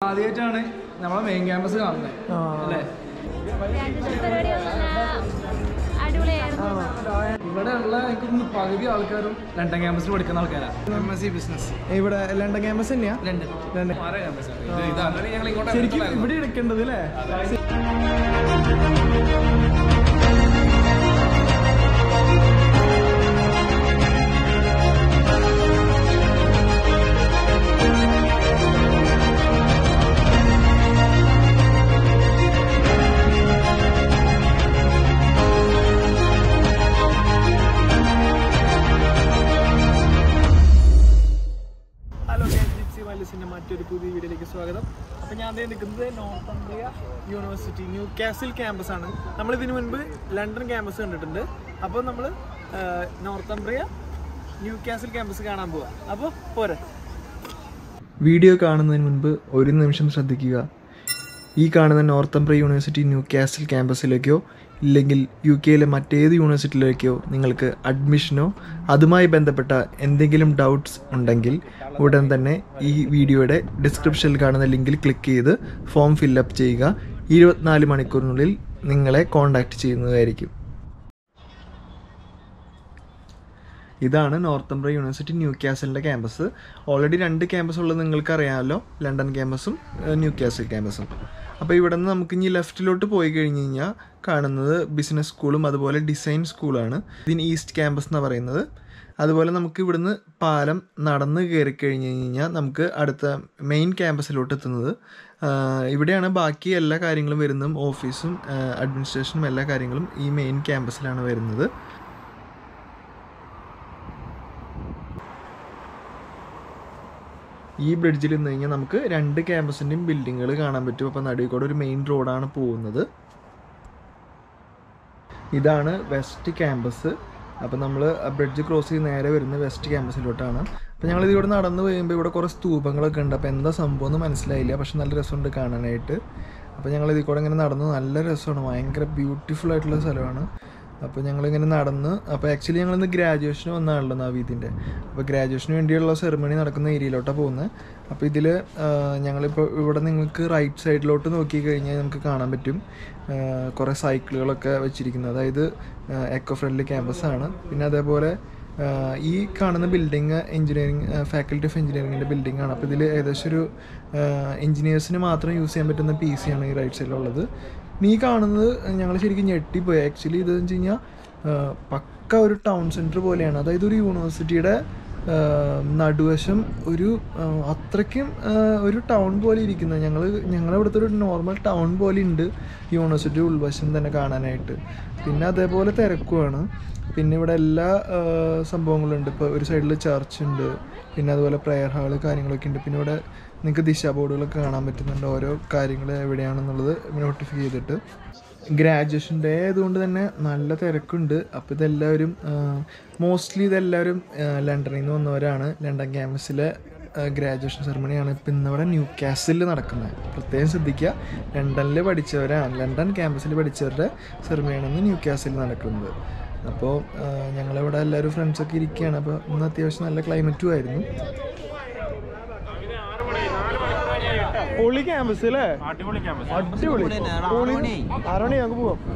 ആദ്യമായിട്ടാണ് നമ്മളെ main campus കാണുന്നത് അല്ലേ രണ്ട് പരിപാടി അടിപൊളിയായിരുന്നു ഇവിടെ ഉള്ള എനിക്ക് തോന്നുന്നു പകുതി ആൾക്കാരും ലണ്ടൻ ക്യാമ്പസിൽ പഠിക്കുന്ന ആൾക്കാരാണ് എം എസ് സി ബിസിനസ് ഇവിടെ ലണ്ടൻ ക്യാമ്പസ് തന്നെയാ ലണ്ടൻ ലണ്ടൻ മാറേ ക്യാമ്പസാണ് ഇത് ഇത് അങ്ങനെ ഞങ്ങൾ ഇങ്ങോട്ട് ശരിക്കും ഇവിടെ എടുക്കേണ്ടത് അല്ലേ ഹലോ ജിപ്സി വൈലസിന്റെ മറ്റൊരു പുതിയ വീഡിയോയിലേക്ക് സ്വാഗതം അപ്പോൾ ഞാൻ ദേ നിൽക്കുന്നത് Northumbria university Newcastle campus ആണ് നമ്മൾ ഇതിനു മുൻപ് ലണ്ടൻ ക്യാമ്പസ് കണ്ടിട്ടുണ്ട് അപ്പോൾ നമ്മൾ Northumbria Newcastle campus കാണാൻ പോവാം അപ്പോൾ പോരെ വീഡിയോ കാണുന്നതിന് മുൻപ് ഒരു നിമിഷം ശ്രദ്ധിക്കുക ഈ കാണുന്ന നോർത്തംബ്ര യൂണിവേഴ്സിറ്റി ന്യൂ കാസിൽ ക്യാമ്പസിലേക്കോ ഇല്ലെങ്കിൽ യു കെയിലെ മറ്റേത് യൂണിവേഴ്സിറ്റിയിലേക്കോ നിങ്ങൾക്ക് അഡ്മിഷനോ അതുമായി ബന്ധപ്പെട്ട എന്തെങ്കിലും ഡൗട്ട്സ് ഉണ്ടെങ്കിൽ ഉടൻ തന്നെ ഈ വീഡിയോയുടെ ഡിസ്ക്രിപ്ഷനിൽ കാണുന്ന ലിങ്കിൽ ക്ലിക്ക് ചെയ്ത് ഫോം ഫില്ലപ്പ് ചെയ്യുക ഇരുപത്തിനാല് മണിക്കൂറിനുള്ളിൽ നിങ്ങളെ കോൺടാക്റ്റ് ചെയ്യുന്നതായിരിക്കും ഇതാണ് നോർത്തംബ്ര യൂണിവേഴ്സിറ്റി ന്യൂ കാസലിൻ്റെ ക്യാമ്പസ് ഓൾറെഡി രണ്ട് ക്യാമ്പസ് ഉള്ളത് നിങ്ങൾക്ക് അറിയാമല്ലോ ലണ്ടൻ ക്യാമ്പസും ഏഹ്, ന്യൂ കാസൽ ക്യാമ്പസും അപ്പോൾ ഇവിടെ നിന്ന് നമുക്ക് ഇനി ലെഫ്റ്റിലോട്ട് പോയി കഴിഞ്ഞ് കഴിഞ്ഞാൽ കാണുന്നത് ബിസിനസ് സ്കൂളും അതുപോലെ ഡിസൈൻ സ്കൂളാണ് ഇതിന് ഈസ്റ്റ് ക്യാമ്പസ് എന്ന് പറയുന്നത് അതുപോലെ നമുക്ക് ഇവിടുന്ന് പാലം നടന്ന് കയറി കഴിഞ്ഞ് കഴിഞ്ഞാൽ നമുക്ക് അടുത്ത മെയിൻ ക്യാമ്പസിലോട്ട് എത്തുന്നത് ആഹ്, ഇവിടെയാണ് ബാക്കി എല്ലാ കാര്യങ്ങളും വരുന്നതും ഓഫീസും ആഹ്, അഡ്മിനിസ്ട്രേഷനും എല്ലാ കാര്യങ്ങളും ഈ മെയിൻ ക്യാമ്പസിലാണ് വരുന്നത് ഈ ബ്രിഡ്ജിൽ നിന്ന് കഴിഞ്ഞാൽ നമുക്ക് രണ്ട് ക്യാമ്പസിൻ്റെയും ബിൽഡിങ്ങുകൾ കാണാൻ പറ്റും അപ്പോൾ നടുവിൽ കൂടെ ഒരു മെയിൻ റോഡാണ് പോകുന്നത് ഇതാണ് വെസ്റ്റ് ക്യാമ്പസ് അപ്പോൾ നമ്മൾ ബ്രിഡ്ജ് ക്രോസ് ചെയ്ത് നേരെ വരുന്നത് വെസ്റ്റ് ക്യാമ്പസിലോട്ടാണ് അപ്പോൾ ഞങ്ങൾ ഇതിലൂടെ നടന്നു കഴിയുമ്പോൾ ഇവിടെ കുറേ സ്തൂപങ്ങളൊക്കെ ഉണ്ട് അപ്പോൾ എന്താ സംഭവം എന്ന് മനസ്സിലായില്ല പക്ഷെ നല്ല രസമുണ്ട് കാണാനായിട്ട് അപ്പോൾ ഞങ്ങൾ ഇതിൽ കൂടെ ഇങ്ങനെ നടന്നു നല്ല രസമാണ് ഭയങ്കര ബ്യൂട്ടിഫുൾ ആയിട്ടുള്ള സ്ഥലമാണ് അപ്പോൾ ഞങ്ങളിങ്ങനെ നടന്ന് അപ്പോൾ ആക്ച്വലി ഞങ്ങളിന്ന് ഗ്രാജുവേഷൻ വന്നതാണല്ലോ നവീദിൻ്റെ അപ്പോൾ ഗ്രാജുവേഷന് വേണ്ടിയുള്ള സെറിമണി നടക്കുന്ന ഏരിയയിലോട്ടാണ് പോകുന്നത് അപ്പോൾ ഇതിൽ ഞങ്ങളിപ്പോൾ ഇവിടെ നിങ്ങൾക്ക് റൈറ്റ് സൈഡിലോട്ട് നോക്കി കഴിഞ്ഞാൽ നമുക്ക് കാണാൻ പറ്റും ആ, കുറേ സൈക്കിളുകളൊക്കെ വെച്ചിരിക്കുന്നത് അതായത് എക്കോ ഫ്രണ്ട്ലി ക്യാമ്പസാണ് പിന്നെ അതേപോലെ ആ, ഈ കാണുന്ന ബിൽഡിങ് എഞ്ചിനീയറിംഗ് ഫാക്കൽറ്റി ഓഫ് എഞ്ചിനീയറിംഗിൻ്റെ ബിൽഡിംഗ് ആണ് അപ്പോൾ ഇതിൽ ഏകദേശം ഒരു എഞ്ചിനീയേഴ്സിന് മാത്രം യൂസ് ചെയ്യാൻ പറ്റുന്ന പി സി ആണ് ഈ റൈറ്റ് സൈഡിലുള്ളത് നീ കാണുന്നത് ഞങ്ങൾ ശരിക്കും ഞെട്ടിപ്പോയി ആക്ച്വലി ഇതെന്ന് വെച്ച് കഴിഞ്ഞാൽ പക്ക ഒരു ടൗൺ സെൻറ്റർ പോലെയാണ് അതായത് ഒരു യൂണിവേഴ്സിറ്റിയുടെ നടുവശം ഒരു ആ, അത്രയ്ക്കും ആ, ഒരു ടൗൺ പോലെ ഇരിക്കുന്നത് ഞങ്ങൾ ഞങ്ങളുടെ ഇവിടുത്തെ ഒരു നോർമൽ ടൗൺ പോലെ ഉണ്ട് യൂണിവേഴ്സിറ്റി ഉൾവശം തന്നെ കാണാനായിട്ട് പിന്നെ അതേപോലെ തിരക്കുമാണ് പിന്നെ ഇവിടെ എല്ലാ ആ, സംഭവങ്ങളുണ്ട് ഇപ്പോൾ ഒരു സൈഡിൽ ചർച്ച് ഉണ്ട് പിന്നെ അതുപോലെ പ്രെയർ ഹാള് കാര്യങ്ങളൊക്കെ ഉണ്ട് പിന്നെ ഇവിടെ നിങ്ങൾക്ക് ദിശാ ബോർഡുകളൊക്കെ കാണാൻ പറ്റുന്നുണ്ട് ഓരോ കാര്യങ്ങൾ എവിടെയാണെന്നുള്ളത് നോട്ടിഫൈ ചെയ്തിട്ട് ഗ്രാജുവേഷൻ ഡേ ആയതുകൊണ്ട് തന്നെ നല്ല തിരക്കുണ്ട് അപ്പോൾ ഇതെല്ലാവരും മോസ്റ്റ്ലി ഇതെല്ലാവരും ആ, ലണ്ടനിൽ നിന്ന് വന്നവരാണ് ലണ്ടൻ ക്യാമ്പസിലെ ഗ്രാജുവേഷൻ സെറമണിയാണ് ഇപ്പം ഇന്നിവിടെ ന്യൂ കാസിൽ നടക്കുന്നത് പ്രത്യേകം ശ്രദ്ധിക്കുക ലണ്ടനിൽ പഠിച്ചവരാണ് ലണ്ടൻ ക്യാമ്പസിൽ പഠിച്ചവരുടെ സെറമണിയാണ് ഇന്ന് ന്യൂ കാസിൽ നടക്കുന്നത് അപ്പോൾ ഞങ്ങളിവിടെ എല്ലാവരും ഫ്രണ്ട്സൊക്കെ ഇരിക്കുകയാണ് അപ്പോൾ ഇന്ന് അത്യാവശ്യം നല്ല ക്ലൈമറ്റും ആയിരുന്നു പൊളി ക്യാമ്പസ് അല്ലേ അടിപൊളി അടിപൊളി പൊളി ആറ് മണി ഞങ്ങൾക്ക് പോവാം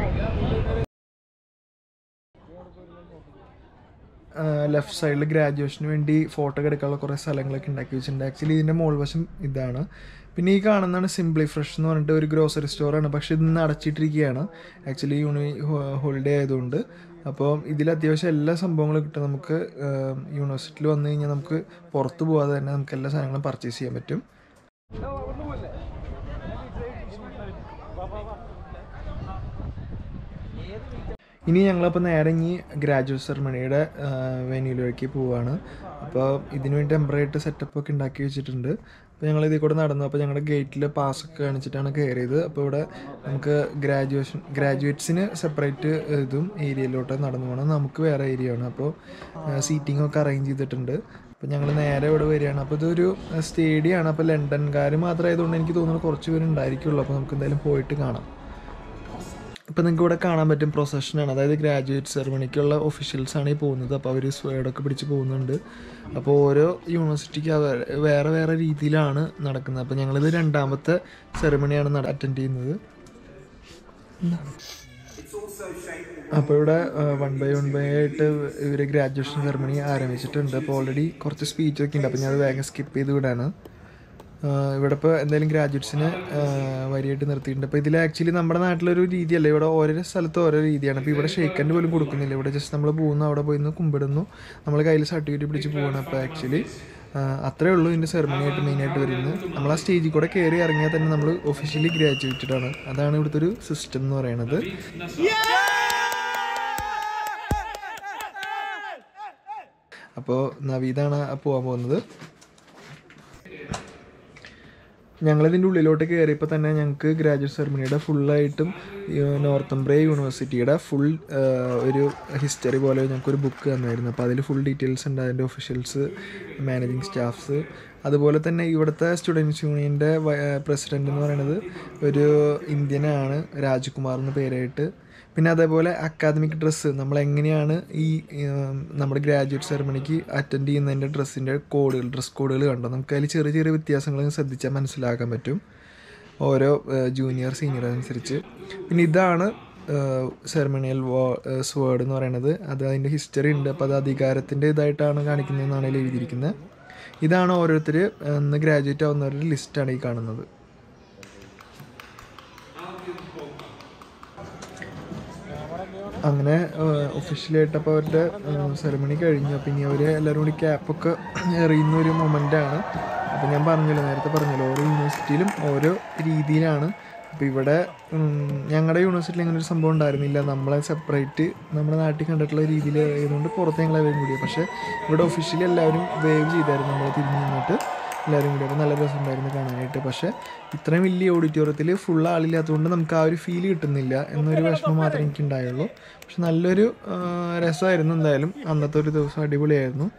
ലെഫ്റ്റ് സൈഡിൽ ഗ്രാജുവേഷന് വേണ്ടി ഫോട്ടോ ഒക്കെ എടുക്കാനുള്ള കുറേ സ്ഥലങ്ങളൊക്കെ ഉണ്ടാക്കി വെച്ചിട്ടുണ്ട് ആക്ച്വലി ഇതിൻ്റെ മോൾവശം ഇതാണ് പിന്നെ ഈ കാണുന്നതാണ് സിംപ്ലി ഫ്രഷ് എന്ന് പറഞ്ഞിട്ട് ഒരു ഗ്രോസറി സ്റ്റോറാണ് പക്ഷേ ഇന്ന് അടച്ചിട്ടിരിക്കുകയാണ് ആക്ച്വലി യൂണി ഹോളിഡേ ആയതുകൊണ്ട് അപ്പോൾ ഇതിൽ അത്യാവശ്യം എല്ലാ സംഭവങ്ങളും കിട്ടും നമുക്ക് യൂണിവേഴ്സിറ്റിയിൽ വന്നു കഴിഞ്ഞാൽ നമുക്ക് പുറത്ത് പോകാതെ തന്നെ നമുക്ക് എല്ലാ സാധനങ്ങളും പർച്ചേസ് ചെയ്യാൻ പറ്റും ഇനി ഞങ്ങളപ്പോൾ നേരെ ഇനി ഗ്രാജുവേറ്റ് സെറമണിയുടെ വെന്യൂയിലേക്ക് പോവാണ് അപ്പോൾ ഇതിനു വേണ്ടി ടെമ്പറേറ്റ് സെറ്റപ്പ് ഒക്കെ ഉണ്ടാക്കി വെച്ചിട്ടുണ്ട് അപ്പോൾ ഞങ്ങൾ ഇതിൽ കൂടെ നടന്നു അപ്പോൾ ഞങ്ങളുടെ ഗേറ്റിൽ പാസ്സൊക്കെ കാണിച്ചിട്ടാണ് കയറിയത് അപ്പോൾ ഇവിടെ നമുക്ക് ഗ്രാജുവേഷൻ ഗ്രാജുവേറ്റ്സിന് സെപ്പറേറ്റ് ഇതും ഏരിയയിലോട്ട് നടന്നു പോകണം നമുക്ക് വേറെ ഏരിയ ആണ് അപ്പോൾ സീറ്റിംഗ് ഒക്കെ അറേഞ്ച് ചെയ്തിട്ടുണ്ട് അപ്പോൾ ഞങ്ങൾ നേരെ ഇവിടെ വരികയാണ് അപ്പോൾ ഇതൊരു സ്റ്റേഡിയമാണ് അപ്പോൾ ലണ്ടൻകാർ മാത്രമായതുകൊണ്ട് എനിക്ക് തോന്നുന്നു കുറച്ച് പേര് ഉണ്ടായിരിക്കുള്ളൂ അപ്പോൾ നമുക്ക് എന്തായാലും പോയിട്ട് കാണാം ഇപ്പം നിങ്ങൾക്ക് ഇവിടെ കാണാൻ പറ്റും പ്രൊസഷനാണ് അതായത് ഗ്രാജുവേറ്റ് സെറമണിക്കുള്ള ഒഫീഷ്യൽസ് ആണ് ഈ പോകുന്നത് അപ്പോൾ അവർ സ്വേഡൊക്കെ പിടിച്ച് പോകുന്നുണ്ട് അപ്പോൾ ഓരോ യൂണിവേഴ്സിറ്റിക്ക് അവർ വേറെ വേറെ രീതിയിലാണ് നടക്കുന്നത് അപ്പോൾ ഞങ്ങളിത് രണ്ടാമത്തെ സെറമണിയാണ് അറ്റൻഡ് ചെയ്യുന്നത് അപ്പോൾ ഇവിടെ വൺ ബൈ വൺ ബൈ ആയിട്ട് ഇവർ ഗ്രാജുവേഷൻ സെറമണി ആരംഭിച്ചിട്ടുണ്ട് അപ്പോൾ ഓൾറെഡി കുറച്ച് സ്പീച്ച് ഒക്കെ ഉണ്ട് അപ്പോൾ ഞാൻ അത് വേഗം സ്കിപ്പ് ചെയ്ത് വിടാണ് ആഹ് ഇവിടെ ഇപ്പോൾ എന്തായാലും ഗ്രാജുവേറ്റ്സിന് വരിയായിട്ട് നിർത്തിയിട്ടുണ്ട് അപ്പോൾ ഇതിൽ ആക്ച്വലി നമ്മുടെ നാട്ടിലൊരു രീതിയല്ല ഇവിടെ ഓരോ സ്ഥലത്ത് ഓരോ രീതിയാണ് അപ്പോൾ ഇവിടെ ഷെയ്ക്കൻഡ് പോലും കൊടുക്കുന്നില്ല ഇവിടെ ജസ്റ്റ് നമ്മൾ പോകുന്നു അവിടെ പോയി നിന്ന് കുമ്പിടുന്നു നമ്മൾ കയ്യിൽ സർട്ടിഫിക്കറ്റ് പിടിച്ച് പോകണം അപ്പോൾ ആക്ച്വലി അത്രേ ഉള്ളൂ ഇതിൻ്റെ സെറമണി ആയിട്ട് മെയിനായിട്ട് വരുന്നത് നമ്മൾ ആ സ്റ്റേജിൽ കൂടെ കയറി ഇറങ്ങിയാൽ തന്നെ നമ്മൾ ഒഫീഷ്യലി ഗ്രാജുവേറ്റഡ് ആണ് അതാണ് ഇവിടുത്തെ ഒരു സിസ്റ്റം എന്ന് പറയുന്നത് അപ്പോൾ നവീതാണ് പോകാൻ പോകുന്നത് ഞങ്ങളിതിൻ്റെ ഉള്ളിലോട്ട് കയറിയപ്പോൾ തന്നെ ഞങ്ങൾക്ക് ഗ്രാജുവേറ്റ് സെറമണിയുടെ ഫുള്ളായിട്ടും നോർത്തംബ്രേ യൂണിവേഴ്സിറ്റിയുടെ ഫുൾ ഒരു ഹിസ്റ്ററി പോലെ ഞങ്ങൾക്കൊരു ബുക്ക് തന്നായിരുന്നു അപ്പോൾ അതിൽ ഫുൾ ഡീറ്റെയിൽസ് ഉണ്ട് അതിൻ്റെ ഒഫീഷ്യൽസ് മാനേജിങ് സ്റ്റാഫ്സ് അതുപോലെ തന്നെ ഇവിടുത്തെ സ്റ്റുഡൻസ് യൂണിയൻ്റെ പ്രസിഡൻ്റ് എന്ന് പറയുന്നത് ഒരു ഇന്ത്യനാണ് രാജ്കുമാർ എന്ന പേരായിട്ട് പിന്നെ അതേപോലെ അക്കാദമിക് ഡ്രസ്സ് നമ്മൾ എങ്ങനെയാണ് ഈ ഉം, നമ്മുടെ ഗ്രാജുവേറ്റ് സെറമണിക്ക് അറ്റൻഡ് ചെയ്യുന്നതിൻ്റെ ഡ്രസ്സിൻ്റെ കോഡുകൾ ഡ്രസ് കോഡുകൾ കണ്ടോ നമുക്ക് അതിൽ ചെറിയ ചെറിയ വ്യത്യാസങ്ങൾ ശ്രദ്ധിച്ചാൽ മനസ്സിലാക്കാൻ പറ്റും ഓരോ ജൂനിയർ സീനിയർ അനുസരിച്ച് പിന്നെ ഇതാണ് സെറമണിയൽ വോ സ്വേർഡ് എന്ന് പറയുന്നത് അത് അതിൻ്റെ ഹിസ്റ്ററി ഉണ്ട് അപ്പോൾ അത് അധികാരത്തിൻ്റെ ഇതായിട്ടാണ് കാണിക്കുന്നതെന്നാണ് അതിൽ എഴുതിയിരിക്കുന്നത് ഇതാണ് ഓരോരുത്തർ ഇന്ന് ഗ്രാജുവേറ്റ് ആവുന്നവരുടെ ലിസ്റ്റാണ് ഈ കാണുന്നത് അങ്ങനെ ഒഫീഷ്യലായിട്ട് അപ്പോൾ അവരുടെ സെറമണി കഴിഞ്ഞു അപ്പോൾ ഇനി അവർ എല്ലാവരും കൂടി ക്യാപ്പൊക്കെ എറിയുന്ന ഒരു മൊമെൻ്റാണ് അപ്പോൾ ഞാൻ പറഞ്ഞല്ലോ നേരത്തെ പറഞ്ഞല്ലോ ഓരോ യൂണിവേഴ്സിറ്റിയിലും ഓരോ രീതിയിലാണ് അപ്പോൾ ഇവിടെ ഞങ്ങളുടെ യൂണിവേഴ്സിറ്റിയിൽ അങ്ങനെ ഒരു സംഭവം ഉണ്ടായിരുന്നില്ല നമ്മളെ സെപ്പറേറ്റ് നമ്മുടെ നാട്ടിൽ കണ്ടിട്ടുള്ള രീതിയിൽ ആയതുകൊണ്ട് പുറത്ത് ഞങ്ങൾ എല്ലാവരും കൂടി പക്ഷേ ഇവിടെ ഒഫീഷ്യലി എല്ലാവരും വേവ് ചെയ്തായിരുന്നു നമ്മൾ തിരിഞ്ഞു നിന്നിട്ട് എല്ലാവരും കൂടി അപ്പോൾ നല്ല രസമുണ്ടായിരുന്നു കാണാനായിട്ട് പക്ഷേ ഇത്രയും വലിയ ഓഡിറ്റോറിയത്തിൽ ഫുൾ ആളില്ലാത്തതുകൊണ്ട് നമുക്ക് ആ ഒരു ഫീൽ കിട്ടുന്നില്ല എന്നൊരു വിഷമം മാത്രമേ എനിക്ക് ഉണ്ടായുള്ളൂ പക്ഷെ നല്ലൊരു ആ, രസമായിരുന്നു എന്തായാലും അന്നത്തെ ഒരു ദിവസം അടിപൊളിയായിരുന്നു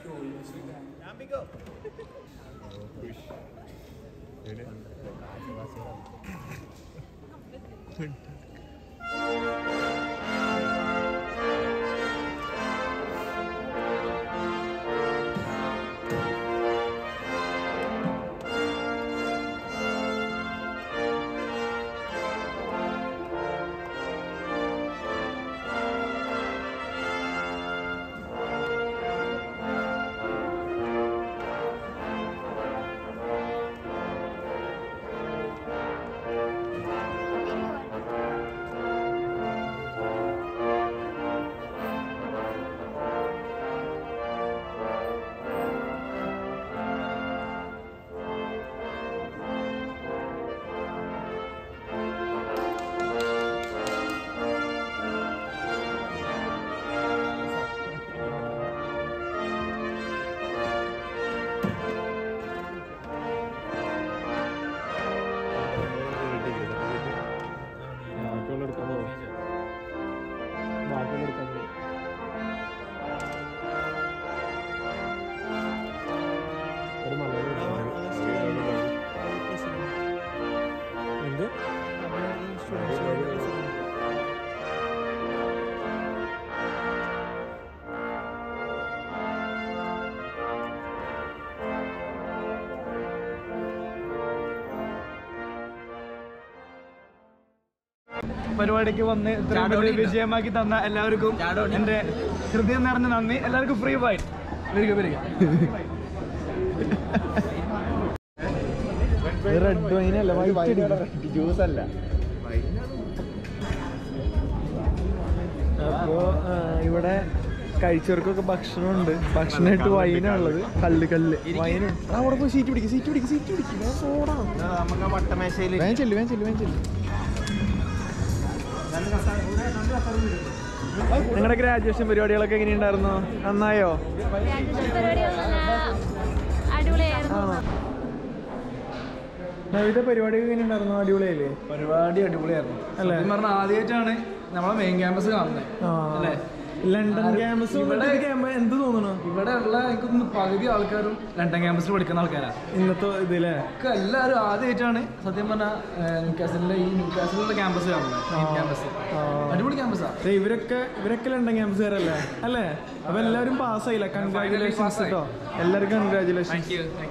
എന്ത് പരിപാടിക്ക് വന്ന് ഇത്രയും വലിയ വിജയമാക്കി തന്ന എല്ലാവർക്കും എന്റെ ഹൃദയം നിറഞ്ഞ നന്ദി എല്ലാവർക്കും ഫ്രീ ബൈറ്റ് വരിക വരിക റെഡ് വൈനല്ല ജ്യൂസ് അല്ല അപ്പോൾ ഇവിടെ കഴിച്ചവർക്കൊക്കെ ഭക്ഷണമുണ്ട് ഭക്ഷണമായിട്ട് വൈനാണുള്ളത് കല്ല് കല്ല് വൈനുണ്ട് ആ, അവിടെ പോയി സീറ്റ് പിടിക്കും സീറ്റ് പിടിക്കും സീറ്റ് പിടിക്കും നമുക്ക് വട്ടമേശയിൽ വേഗം ചെല്ലു വേഗം ചെല്ലു വേഗം ചെല്ലു നിങ്ങളുടെ ഗ്രാജുവേഷൻ പരിപാടികളൊക്കെ എങ്ങനെയുണ്ടായിരുന്നു നന്നായോ ഗ്രാജുവേഷൻ പരിപാടികൾ നല്ല അടിപൊളിയായിരുന്നു നവിയുടെ പരിപാടികൾ എങ്ങനെയുണ്ടായിരുന്നു അടിപൊളിയല്ലേ പരിപാടി അടിപൊളിയായിരുന്നു അല്ലേ? സത്യം പറഞ്ഞാൽ ആദ്യമായിട്ടാണ് നമ്മളെ മെയിൻ ക്യാമ്പസ് കാണുന്നത് ആ. അല്ലേ ലണ്ടൻ ക്യാമ്പസ് എന്ത് തോന്നണു ഇവിടെ ഉള്ള എനിക്കൊന്ന് പകുതി ആൾക്കാരും ലണ്ടൻ ക്യാമ്പസിൽ പഠിക്കുന്ന ആൾക്കാരാണ് ഇന്നത്തെ ഇതിലെ ഒക്കെ എല്ലാവരും ആദ്യമായിട്ടാണ് സത്യം പറഞ്ഞാൽ ന്യൂക്കാസലിലെ ഈ ന്യൂക്കാസലിലുള്ള ക്യാമ്പസ് കാണുന്നത് ക്യാമ്പസ് അടിപൊളി ക്യാമ്പസാ ദേ ഇവരൊക്കെ ഇവരൊക്കെ ലണ്ടൻ ക്യാമ്പസുകാരല്ലേ അല്ലേ അപ്പൊ എല്ലാവരും പാസ്സായില്ല കൺഗ്രാചുലേഷൻസ് കേട്ടോ എല്ലാവർക്കും കൺഗ്രാചുലേഷൻ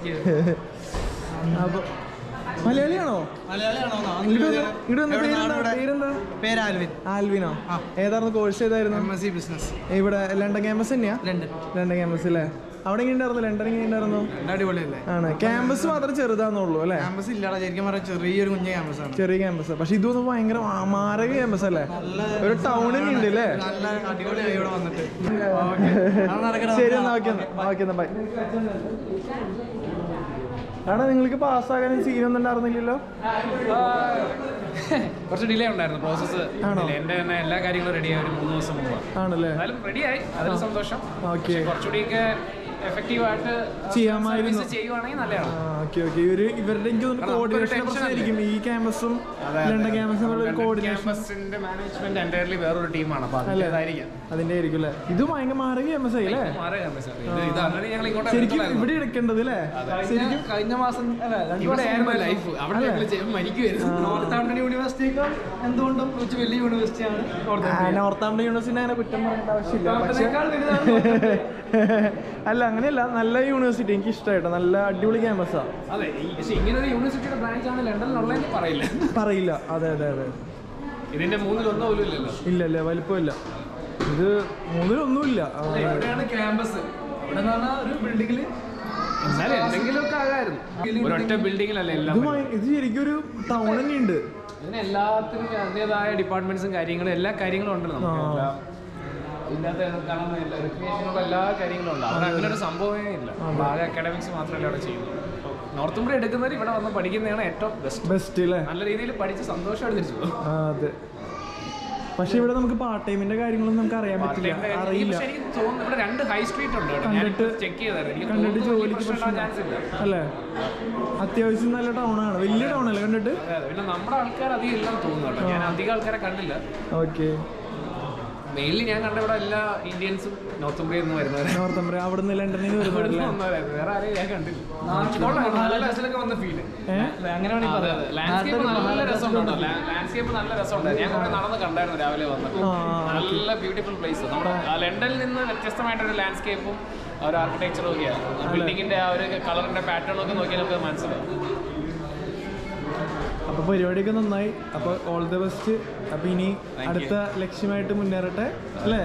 അപ്പൊ മലയാളിയാണോ ഇങ്ങോട്ട് വന്ന്- ഇങ്ങോട്ട് വന്ന് പേരെന്താ പേരെന്താ പേര് ആൽവിൻ ആൽവിനോ ഏതായിരുന്നു കോഴ്സ് ഏതായിരുന്നു എം എസ് സി ബിസിനസ് ഇവിടെ ലണ്ടൻ ക്യാമ്പസ് തന്നെയാ ലണ്ടൻ ലണ്ടൻ ക്യാമ്പസ് അല്ലേ അവിടെ എങ്ങനെ ഉണ്ടായിരുന്നു ലണ്ടൻ എങ്ങനെ ഉണ്ടായിരുന്നു അടിപൊളിയല്ലേ ആണ് ക്യാമ്പസ് മാത്രം ചെറുതാന്നുള്ളൂ അല്ലേ ക്യാമ്പസ് ഇല്ലാതെ ശരിക്കും പറഞ്ഞാൽ ചെറിയൊരു കുഞ്ഞ ക്യാമ്പസാണ് ചെറിയ ക്യാമ്പസ് പക്ഷെ ഇതൊന്നും ഭയങ്കര മാ- മാരക ക്യാമ്പസ് അല്ലേ ഒരു ടൗണിൽ ഉണ്ട് അല്ലേ നല്ല അടിപൊളിയായി ഇവിടെ വന്നിട്ട് ശരി എന്നാ ഓക്കെ ഓക്കെ എന്നാ ബൈ ആണോ നിങ്ങൾക്ക് പാസ്സാകാൻ സീനൊന്നും ഉണ്ടായിരുന്നില്ലല്ലോ കുറച്ച് ഡിലേ ഉണ്ടായിരുന്നു പ്രോസസ്സ് എന്റെ തന്നെ എല്ലാ കാര്യങ്ങളും റെഡിയായി ഒരു മൂന്ന് ദിവസം മുമ്പ് ആണല്ലേ എന്നാലും റെഡിയായി അതിൽ സന്തോഷം ഓക്കെ കുറച്ചുകൂടിയൊക്കെ എഫക്റ്റീവ് ആയിട്ട് ചെയ്യാമായിരുന്നു. service ചെയ്യുവാണെങ്കിൽ നല്ലതാണ് ഓക്കെ ഓക്കെ ഇവര് ഇവരുടെ എനിക്ക് തോന്നുന്നു കോർഡിനേഷൻ പ്രശ്നമായിരിക്കും ഈ ക്യാമ്പസും ലണ്ടൻ ക്യാമ്പസും തമ്മിലുള്ള കോർഡിനേഷൻ ക്യാമ്പസിന്റെ മാനേജ്മെന്റ് എൻറ്റയർലി വേറൊരു ടീമാണ് അപ്പൊ അതിൻ്റെതായിരിക്കാം അതിന്റെ ആയിരിക്കും അല്ലേ ഇത് ഭയങ്കര മാരക ക്യാമ്പസ് ആയി അല്ലേ മാറി ക്യാമ്പസ് ഇത് ഇത് ആൾറെഡി ഞങ്ങൾ ഇങ്ങോട്ട് ശരിക്കും ഇവിടെ എടുക്കേണ്ടത് അല്ലേ ശരിക്കും കഴിഞ്ഞ മാസം അല്ല രണ്ട് ഇവിടെ വർഷം ആയിരുന്നു മുമ്പായിരുന്നു. ലൈഫ് അവിടെ ഞങ്ങൾ ചെയ്യുമ്പോൾ മരിക്കുമായിരുന്നു നോർത്ത് ആംപ്ടൺ യൂണിവേഴ്സിറ്റിയേക്കാൾ എന്തുകൊണ്ടും കുറച്ച് വലിയ യൂണിവേഴ്സിറ്റിയാണ് നോർത്ത് ആ, നോർത്ത് ആംപ്ടൺ യൂണിവേഴ്സിറ്റി അങ്ങനെ കുറ്റം പറയേണ്ട ആവശ്യമില്ല പക്ഷേ ആംപ്ടണേക്കാൾ വലുതാണ് അല്ല അങ്ങനെയല്ല നല്ല യൂണിവേഴ്സിറ്റി എനിക്ക് ഇഷ്ടമായിട്ടോ നല്ല അടിപൊളി ക്യാമ്പസാ അതെ ഈ- പക്ഷേ ഇങ്ങനെ ഒരു യൂണിവേഴ്സിറ്റിയുടെ ബ്രാഞ്ച് ആണ് ലണ്ടനിലുള്ളതെന്ന് പറയില്ല പറയില്ല അതെ അതെ അതെ ഇതിന്റെ മൂന്നിലൊന്നും പോലും ഇല്ലല്ലോ ഇല്ല ഇല്ല വലിപ്പമില്ല ഇത് മൂന്നിലൊന്നുമില്ല ആ, എവിടെയാണ് ക്യാമ്പസ് ഇവിടെ എന്ന് പറഞ്ഞാൽ ഒരു ബിൽഡിങ്ങിൽ എന്നാലും എന്തെങ്കിലുമൊക്കെ ആകായിരുന്നു ഒരൊറ്റ ബിൽഡിങ്ങിലല്ല എല്ലാം ഇത് ഭയ- ഇത് ശരിക്കും ഒരു ടൗൺ തന്നെ ഉണ്ട് ഇതിന് എല്ലാത്തിനും അതിൻ്റെതായ ഡിപ്പാർട്ട്മെന്റ്സും കാര്യങ്ങളും എല്ലാ കാര്യങ്ങളും ഉണ്ട് നമുക്ക് എല്ലാം ഇതിനകത്ത് കാണുന്ന എല്ലാ റിക്രിയേഷനുള്ള എല്ലാ കാര്യങ്ങളും ഉണ്ട് അവിടെ അങ്ങനെ ഒരു സംഭവമേ ഇല്ല ആകെ അക്കാഡമിക്സ് മാത്രമല്ല അവിടെ ചെയ്യുന്നത് നോർത്ത് ഇന്ത്യ എടുക്കുന്നവർ ഇവിടെ വന്ന് പഠിക്കുന്നതാണ് ഏറ്റവും ബെസ്റ്റ് ബെസ്റ്റ് അല്ലേ നല്ല രീതിയിൽ പഠിച്ച് സന്തോഷമായിട്ട് തിരിച്ചു പോകും ആ അതെ പക്ഷെ ഇവിടെ നമുക്ക് പാർട്ട് ടൈമിന്റെ കാര്യങ്ങളൊന്നും നമുക്ക് അറിയാൻ പറ്റില്ല അറിയില്ല പക്ഷേ എനിക്ക് തോന്നുന്നു ഇവിടെ രണ്ട് ഹൈ സ്ട്രീറ്റ് ഉണ്ട് കേട്ടോ. ഞാൻ കണ്ടിട്ട് ചെക്ക് ചെയ്തായിരുന്നു എനിക്ക് കണ്ടിട്ട് തോന്നുന്നു വലിയ ജോലിക്ക് പ്രശ്നം ഉണ്ടാവാൻ ചാൻസ് ഇല്ല അല്ലേ അത്യാവശ്യം നല്ല ടൗൺ ആണ് വലിയ ടൗൺ അല്ലേ കണ്ടിട്ട് അതെ അതെ പിന്നെ നമ്മുടെ ആൾക്കാർ അധികം ഇല്ലെന്ന് തോന്നുന്നു കേട്ടോ ഞാൻ അധികം ആൾക്കാരെ കണ്ടില്ല ഓക്കെ മെയിൻലി ഞാൻ കണ്ട ഇവിടെ എല്ലാ ഇന്ത്യൻസും നോർത്ത് ഇന്ത്യയിൽ നിന്ന് വരുന്നവരെ നോർത്ത് അമ്പലം അവിടെ നിന്ന് ലണ്ടനിൽ നിന്ന് വരുന്നവരല്ലേ വന്നവരായിരുന്നു. വേറെ ആരെയും ഞാൻ കണ്ടില്ല നാട്ടിലൊക്കെ വന്ന ഫീല് അങ്ങനെ അതെ അതെ ലാൻഡ്സ്കേപ്പ് നല്ല രസമുണ്ടോ ലാൻഡ്സ്കേപ്പ് നല്ല രസമുണ്ട് ഞാൻ കുറെ നടന്ന് കണ്ടായിരുന്നു രാവിലെ വന്നിട്ട് നല്ല ബ്യൂട്ടിഫുൾ പ്ലേസ് നമ്മുടെ ആ ലണ്ടനിൽ നിന്ന് വ്യത്യസ്തമായിട്ടൊരു ലാൻഡ്സ്കേപ്പും ഒരു ആർക്കിടെക്ചറും ഒക്കെയാണ് ബിൽഡിങ്ങിന്റെ ആ ഒരു കളറിന്റെ പാറ്റേണും ഒക്കെ നോക്കിയാൽ നമുക്ക് മനസ്സിലാവും അപ്പൊ പരിപാടിയൊക്കെ നന്നായി അപ്പൊ ഓൾ ദ ബെസ്റ്റ് അപ്പൊ ഇനി അടുത്ത ലക്ഷ്യമായിട്ട് മുന്നേറട്ടെ അല്ലേ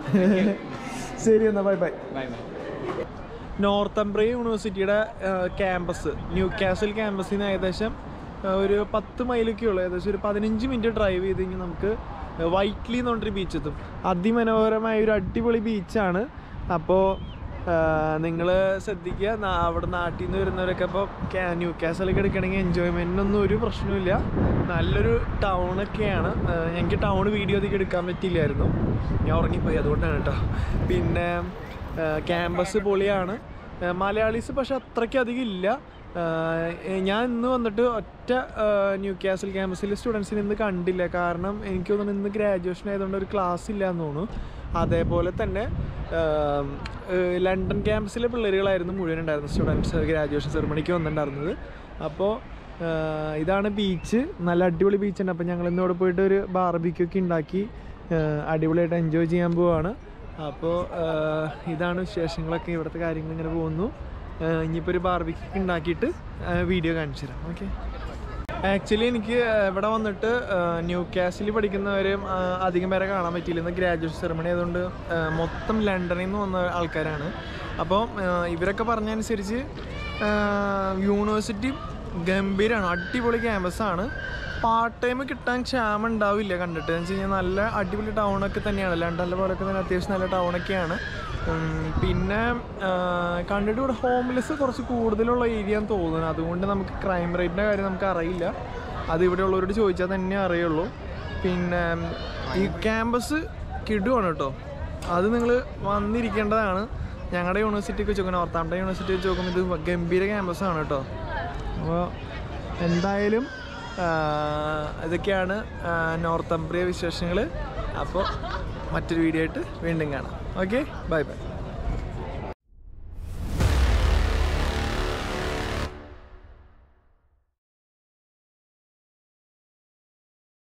ശരി എന്നാ bye bye bye bye Northumbria യൂണിവേഴ്സിറ്റിയുടെ ക്യാമ്പസ് ന്യൂ കാസിൽ ക്യാമ്പസിൽ നിന്ന് ഏകദേശം ആ, ഒരു പത്ത് മൈലൊക്കെ ഉള്ളൂ ഏകദേശം ഒരു പതിനഞ്ച് മിനിറ്റ് ഡ്രൈവ് ചെയ്ത് കഴിഞ്ഞാൽ നമുക്ക് വൈറ്റ്ലി എന്ന് പറഞ്ഞൊരു ബീച്ച് എത്തും അതിമനോഹരമായ ഒരു അടിപൊളി ബീച്ചാണ് അപ്പോൾ നിങ്ങൾ ശ്രദ്ധിക്കുക നാ- അവിടെ നാട്ടിൽ നിന്ന് വരുന്നവരൊക്കെ ഇപ്പോൾ ന്യൂ കാസലൊക്കെ എടുക്കണമെങ്കിൽ എൻജോയ്മെൻറ്റിനൊന്നും ഒരു പ്രശ്നമില്ല നല്ലൊരു ടൗണൊക്കെയാണ് എനിക്ക് ടൗൺ വീഡിയോ അധികം എടുക്കാൻ പറ്റില്ലായിരുന്നു ഞാൻ ഉറങ്ങിപ്പോയി അതുകൊണ്ടാണ് കേട്ടോ പിന്നെ ക്യാമ്പസ് പൊളിയാണ് ആ, മലയാളീസ് പക്ഷെ അത്രയ്ക്ക് അധികം ഇല്ല ആ, ഏ, ഞാൻ ഇന്ന് വന്നിട്ട് ഒറ്റ ആ, ന്യൂ കാസിൽ ക്യാമ്പസിലെ സ്റ്റുഡൻസിനെ ഇന്ന് കണ്ടില്ല കാരണം എനിക്ക് തോന്നുന്നു ഇന്ന് ഗ്രാജുവേഷൻ ആയതുകൊണ്ട് ഒരു ക്ലാസ് ഇല്ല എന്ന് തോന്നുന്നു അതേപോലെ തന്നെ ആം, ഏ, ലണ്ടൻ ക്യാമ്പസിലെ പിള്ളേരുകളായിരുന്നു മുഴുവൻ ഉണ്ടായിരുന്നത് സ്റ്റുഡൻസ് ഗ്രാജുവേഷൻ സെറമണിക്ക് വന്നിട്ടുണ്ടായിരുന്നത് അപ്പോൾ ഇതാണ് ബീച്ച് നല്ല അടിപൊളി ബീച്ചുണ്ട് അപ്പോൾ ഞങ്ങൾ ഇന്ന് ഇവിടെ പോയിട്ട് ഒരു ബാർബിക്കൊക്കെ ഉണ്ടാക്കി ആ, അടിപൊളിയായിട്ട് എൻജോയ് ചെയ്യാൻ പോവാണ് അപ്പോൾ ഇതാണ് വിശേഷങ്ങളൊക്കെ ഇവിടുത്തെ കാര്യങ്ങൾ ഇങ്ങനെ പോകുന്നു ആ, ഇനിയിപ്പോൾ ഒരു ബാർബിക്കൊക്കെ ഉണ്ടാക്കിയിട്ട് വീഡിയോ കാണിച്ചു തരാം ഓക്കെ ആക്ച്വലി എനിക്ക് ആ, ഇവിടെ വന്നിട്ട് ആ, ന്യൂ കാസിൽ പഠിക്കുന്നവരും ആ, അധികം പേരെ കാണാൻ പറ്റിയില്ല ഇന്ന് ഗ്രാജുവേഷൻ സെറമണി ആയതുകൊണ്ട് ആ, മൊത്തം ലണ്ടനിൽ നിന്ന് വന്ന ആൾക്കാരാണ് അപ്പോൾ ഇവരൊക്കെ പറഞ്ഞതനുസരിച്ച് ആ, യൂണിവേഴ്സിറ്റി ഗംഭീരമാണ് അടിപൊളി ക്യാമ്പസാണ് പാർട്ട് ടൈം കിട്ടാൻ ക്ഷാമം ഉണ്ടാവില്ല കണ്ടിട്ട് എന്ന് വെച്ച് കഴിഞ്ഞാൽ നല്ല അടിപൊളി ടൗണൊക്കെ തന്നെയാണ് ലണ്ടനിലെ പോലൊക്കെ തന്നെ അത്യാവശ്യം നല്ല ടൗണൊക്കെയാണ് ഉം, പിന്നെ ആ, കണ്ടിട്ട് ഇവിടെ ഹോംലെസ് കുറച്ച് കൂടുതലുള്ള ഏരിയ എന്ന് തോന്നുന്നു അതുകൊണ്ട് നമുക്ക് ക്രൈം റേറ്റിൻ്റെ കാര്യം നമുക്ക് അറിയില്ല അത് ഇവിടെ ഉള്ളവരോട് ചോദിച്ചാൽ തന്നെ അറിയുള്ളൂ പിന്നെ ഈ ക്യാമ്പസ് കിടുവാണ് കേട്ടോ അത് നിങ്ങൾ വന്നിരിക്കേണ്ടതാണ് ഞങ്ങളുടെ യൂണിവേഴ്സിറ്റിക്ക് വെച്ച് നോക്കണം നോർത്താംപ്ടൺ യൂണിവേഴ്സിറ്റി വെച്ച് നോക്കുമ്പോൾ ഇത് ഗംഭീര ക്യാമ്പസാണ് കേട്ടോ അപ്പോൾ എന്തായാലും ആ, ഇതൊക്കെയാണ് നോർത്തംപ്രിയ വിശേഷങ്ങൾ അപ്പോൾ മറ്റൊരു വീഡിയോ ആയിട്ട് വീണ്ടും കാണാം ഓക്കെ ബൈ ബൈ